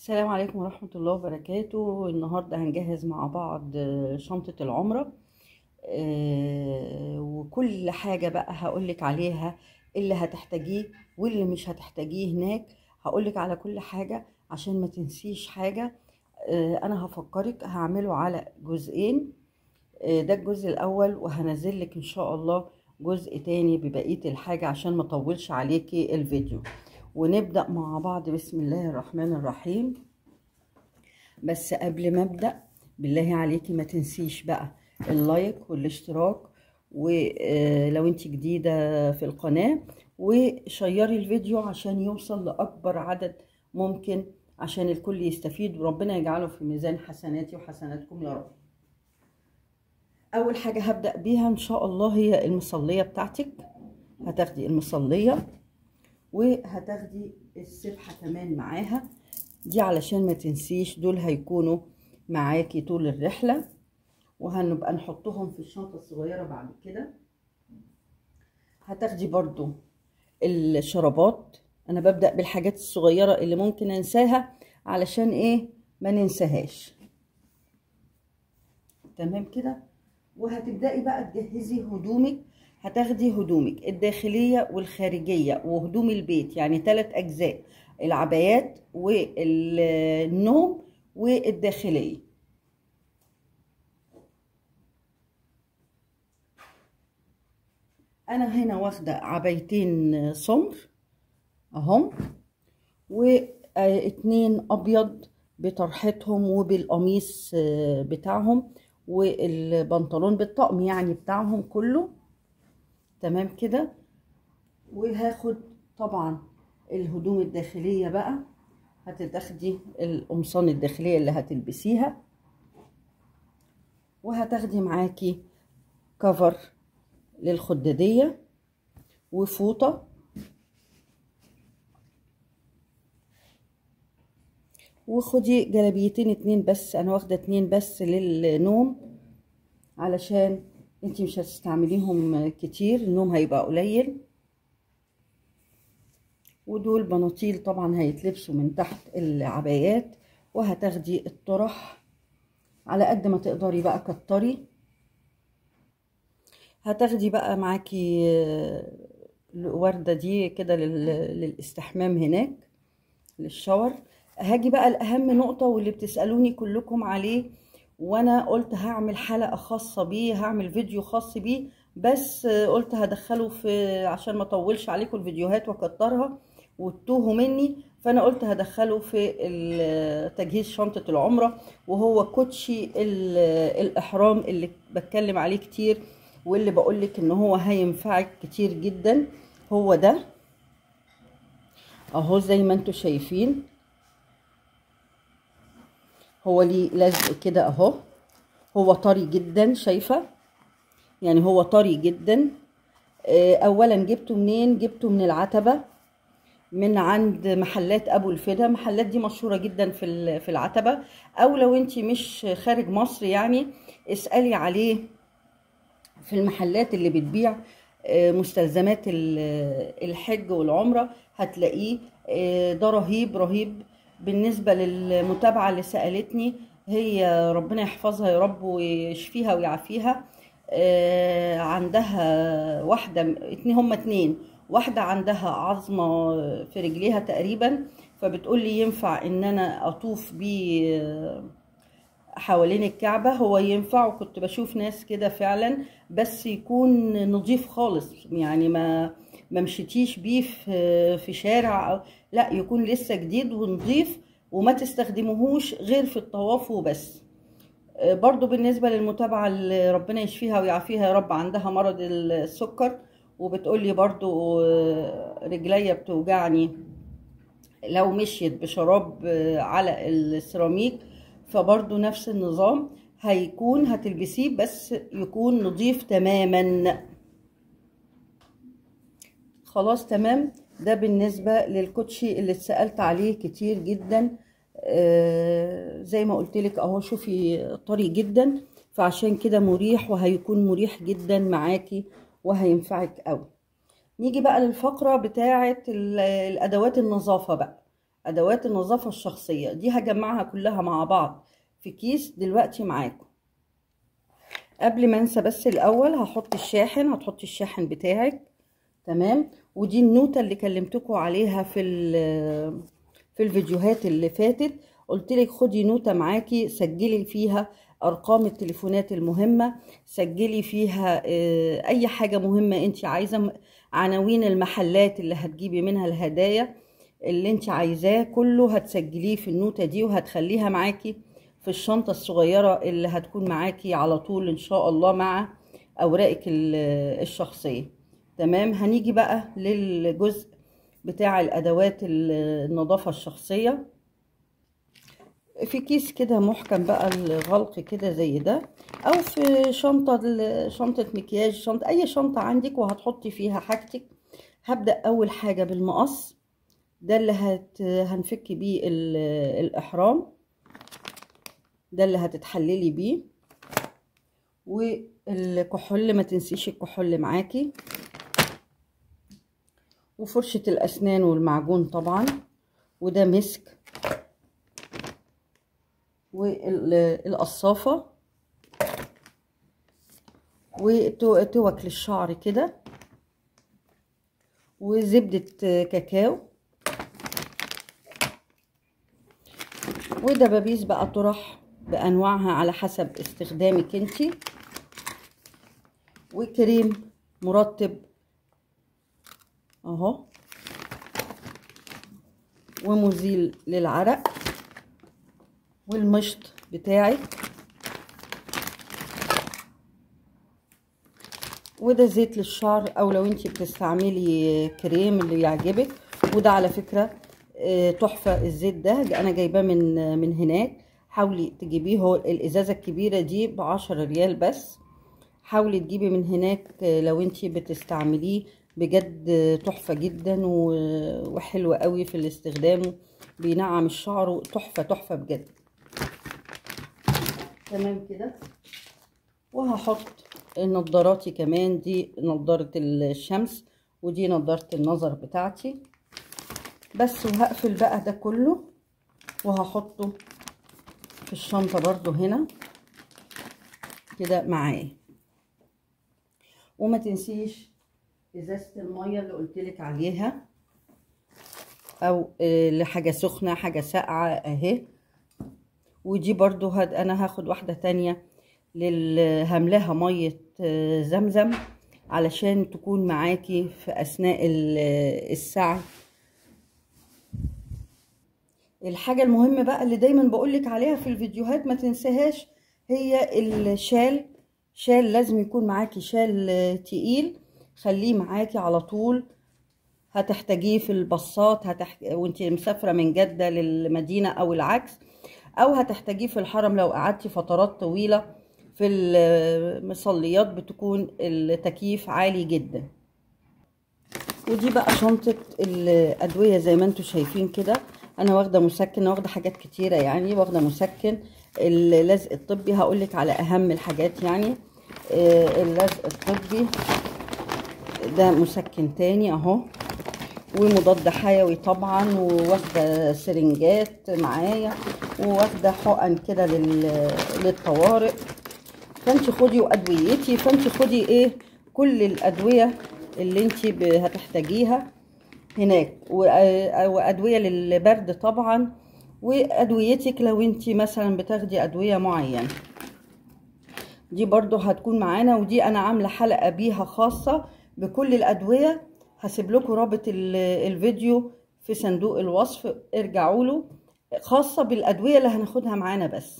السلام عليكم ورحمة الله وبركاته النهاردة هنجهز مع بعض آه، شنطة العمرة آه، وكل حاجة بقى هقولك عليها اللي هتحتاجيه واللي مش هتحتاجيه هناك هقولك على كل حاجة عشان ما تنسيش حاجة آه، أنا هفكرك هعمله على جزئين آه، ده الجزء الأول وهنزل لك إن شاء الله جزء تاني ببقية الحاجة عشان ما اطولش عليكي الفيديو ونبدأ مع بعض بسم الله الرحمن الرحيم بس قبل ما ابدا بالله عليكي ما تنسيش بقى اللايك والاشتراك ولو انت جديده في القناه وشيري الفيديو عشان يوصل لاكبر عدد ممكن عشان الكل يستفيد وربنا يجعله في ميزان حسناتي وحسناتكم يا رب اول حاجه هبدا بيها ان شاء الله هي المصليه بتاعتك هتاخدي المصليه وهتاخدي السبحه كمان معاها دي علشان ما تنسيش دول هيكونوا معاكي طول الرحلة وهنبقى نحطهم في الشنطة الصغيرة بعد كده هتاخدي برضو الشرابات انا ببدأ بالحاجات الصغيرة اللي ممكن انساها علشان ايه ما ننساهاش تمام كده وهتبدأي بقى تجهزي هدومك هتاخدي هدومك الداخلية والخارجية وهدوم البيت يعني ثلاث أجزاء العبايات والنوم والداخلية أنا هنا واخدة عبايتين سمر أهم واتنين أبيض بطرحتهم وبالقميص بتاعهم والبنطلون بالطقم يعني بتاعهم كله تمام كده وهاخد طبعا الهدوم الداخلية بقى هتاخدي القمصان الداخلية اللي هتلبسيها وهتاخدي معاكي كفر للخدادية وفوطة وخدي جلابيتين اتنين بس انا واخدة اتنين بس للنوم علشان انتي مش هتستعمليهم كتير النوم هيبقى قليل ودول بناطيل طبعا هيتلبسوا من تحت العبايات وهتاخدي الطرح على قد ما تقدري بقى كتري هتاخدي بقى معاكي الوردة دي كده للاستحمام هناك للشاور هاجي بقى الأهم نقطة واللي بتسألوني كلكم عليه وانا قلت هعمل حلقة خاصة بيه هعمل فيديو خاص بيه بس قلت هدخله في عشان ما اطولش عليكم الفيديوهات واكترها وتوهوا مني فانا قلت هدخله في تجهيز شنطة العمرة وهو كوتشي الاحرام اللي بتكلم عليه كتير واللي بقولك ان هو هينفعك كتير جدا هو ده اهو زي ما انتوا شايفين هو ليه لزق كده اهو هو طري جدا شايفه يعني هو طري جدا اولا جبته منين جبته من العتبه من عند محلات ابو الفدا محلات دي مشهوره جدا في في العتبه او لو انت مش خارج مصر يعني اسالي عليه في المحلات اللي بتبيع مستلزمات الحج والعمره هتلاقيه ده رهيب رهيب بالنسبة للمتابعة اللي سألتني هي ربنا يحفظها يا رب ويشفيها ويعافيها آه عندها واحدة اتنين هما اتنين واحدة عندها عظمة في رجليها تقريبا فبتقول لي ينفع ان انا اطوف بيه حوالين الكعبة هو ينفع وكنت بشوف ناس كده فعلا بس يكون نظيف خالص يعني ما ما مشيتيش بيه في في شارع أو لا يكون لسه جديد ونظيف وما تستخدموهوش غير في الطواف وبس برضو بالنسبة للمتابعة اللي ربنا يشفيها ويعافيها يا رب عندها مرض السكر وبتقولي برضو رجليا بتوجعني لو مشيت بشراب على السيراميك فبرضو نفس النظام هيكون هتلبسيه بس يكون نظيف تماما خلاص تمام ده بالنسبة للكوتشي اللي اتسألت عليه كتير جدا آه زي ما قلت لك اهو شوفي طري جدا فعشان كده مريح وهيكون مريح جدا معاكي وهينفعك قوي نيجي بقى للفقرة بتاعة الادوات النظافة بقى ادوات النظافة الشخصية دي هجمعها كلها مع بعض في كيس دلوقتي معاكم قبل ما انسى بس الاول هحط الشاحن هتحطي الشاحن بتاعك تمام ودي النوتة اللي كلمتكم عليها في في الفيديوهات اللي فاتت قلت لك خدي نوتة معاكي سجلي فيها ارقام التليفونات المهمة سجلي فيها اي حاجة مهمة انت عايزة عناوين المحلات اللي هتجيبي منها الهدايا اللي انت عايزاه كله هتسجليه في النوتة دي وهتخليها معاكي في الشنطة الصغيرة اللي هتكون معاكي على طول ان شاء الله مع اوراقك الشخصية تمام هنيجي بقى للجزء بتاع الادوات النظافة الشخصية في كيس كده محكم بقى الغلق كده زي ده او في شنطة شنطة مكياج شنطة اي شنطة عندك وهتحطي فيها حاجتك هبدأ اول حاجة بالمقص ده اللي هت هنفك بيه الاحرام ده اللي هتتحللي بيه والكحول ما تنسيش الكحول معاكي وفرشة الاسنان والمعجون طبعا وده مسك والقصافة وتوك للشعر كده وزبدة كاكاو ودبابيس بقى طرح بأنواعها على حسب استخدامك انتي وكريم مرطب اهو ومزيل للعرق والمشط بتاعك وده زيت للشعر او لو انتي بتستعملي كريم اللي يعجبك وده على فكرة تحفة الزيت ده انا جايباه من من هناك حاولي تجيبيه هو الازازة الكبيرة دي بعشرة ريال بس حاولي تجيبي من هناك لو انتي بتستعمليه بجد تحفة جدا وحلوة قوي في الاستخدام بينعم الشعر تحفة تحفة بجد تمام كده وهحط نظاراتي كمان دي نظارة الشمس ودي نظارة النظر بتاعتي بس وهقفل بقى ده كله وهحطه في الشنطة برضو هنا كده معايا وما تنسيش ازازة المية اللي قلتلك عليها او لحاجة سخنة حاجة ساقعة اهي ودي برضو هد انا هاخد واحدة تانية لل هملاها مية زمزم علشان تكون معاكي في اثناء السعي الحاجة المهمة بقى اللي دايما بقولك عليها في الفيديوهات ما تنساهاش هي الشال شال لازم يكون معاكي شال تقيل خليه معاكي على طول هتحتاجيه في الباصات هتح... وانت مسافرة من جدة للمدينة او العكس او هتحتاجيه في الحرم لو قعدتي فترات طويلة في المصليات بتكون التكييف عالي جدا ودي بقى شنطة الأدوية زي ما انتوا شايفين كده أنا واخدة مسكن واخدة حاجات كتيرة يعني واخدة مسكن اللزق الطبي هقولك على أهم الحاجات يعني اللزق الطبي ده مسكن تاني اهو ومضاد حيوي طبعا وواخده سرنجات معايا وواخده حقن كده للطوارئ فانت خدي وادويتي فانت خدي ايه كل الادويه اللي انت هتحتاجيها هناك وادويه للبرد طبعا وادويتك لو انت مثلا بتاخدي ادويه معينه دي برضو هتكون معانا ودي انا عامله حلقه بيها خاصه بكل الادويه هسيب لكم رابط الفيديو في صندوق الوصف ارجعوا له خاصه بالادويه اللي هناخدها معانا بس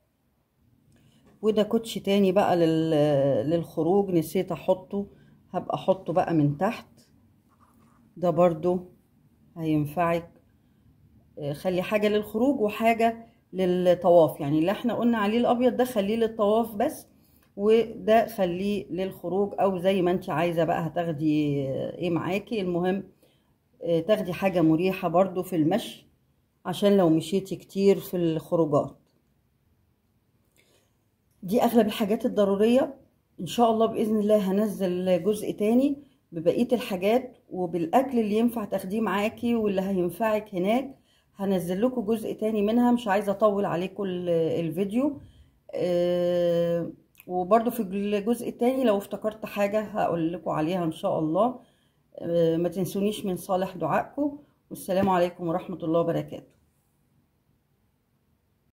وده كوتش تاني بقى للخروج نسيت احطه هبقى احطه بقى من تحت ده برضو هينفعك خلي حاجه للخروج وحاجه للطواف يعني اللي احنا قلنا عليه الابيض ده خليه للطواف بس وده خليه للخروج او زي ما انت عايزه بقى هتاخدي ايه معاكي المهم تاخدي حاجه مريحه برضو في المشي عشان لو مشيتي كتير في الخروجات دي اغلب الحاجات الضروريه ان شاء الله باذن الله هنزل جزء تاني ببقيه الحاجات وبالاكل اللي ينفع تاخديه معاكي واللي هينفعك هناك هنزل لكم جزء تاني منها مش عايزه اطول عليكم الفيديو أه وبرده في الجزء التاني لو افتكرت حاجه هقول لكم عليها ان شاء الله أه ما تنسونيش من صالح دعائكم والسلام عليكم ورحمه الله وبركاته